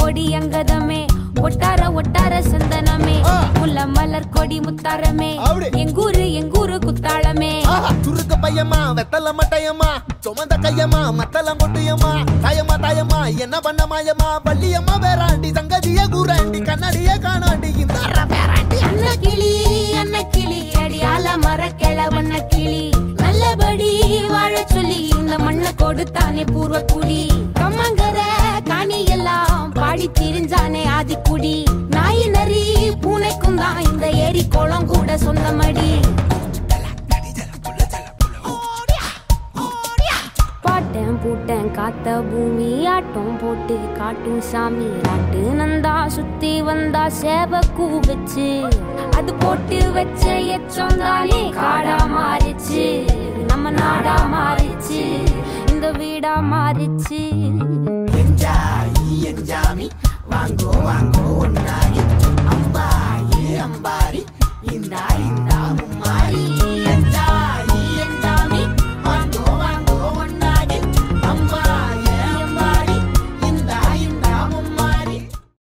கொடி அங்கதமே ஒட்டார ஒட்டார சந்தனமே ஆ. முல்ல மலர் கொடி முத்தாரமே அப்படி. எங்கூரு எங்கூரு குத்தாளமே ஆஹா, துருக்கு பையம்மா வெத்தல மட்டையம்மா சுமந்த கையம்மா மத்தளம் கொட்டியம்மா தாயம்மா தாயம்மா என்ன பண்ண மாயம்மா பள்ளியம்மா வேறாண்டி சங்கதிய கூறாண்டி கண்ணாடிய காணாண்டி இந்த பேராண்டி அண்ணா கிளி அண்ணா கிளி அடியால மர கிழவண்ண கிளி நல்லபடி வாழ சொல்லி இந்த மண்ணை கொடுத்தானே பூர்வ குடி கம்மங்கர காணி எல்லாம் பாடி திரிஞ்சானே ஆதிக்குடி நாய் நரி பூனைக்கும் தான் இந்த ஏரி குளம் கூட சொந்தமடி பாட்டேன் பூட்டேன் காத்த பூமி ஆட்டம் போட்டு காட்டும் சாமி ராட்டு நந்தா சுத்தி வந்தா சேவ கூவச்சு அது போட்டு வச்ச எச்சம் தானே காடா மாறிச்சு நம்ம நாடா மாறிச்சு இந்த வீடா மாறிச்சு என்ஜாய் என்ஜாமி வாங்கோ வாங்கோ ஒன்னாரி அம்பாயே அம்பாரி இந்தா இந்தா மும்மாரி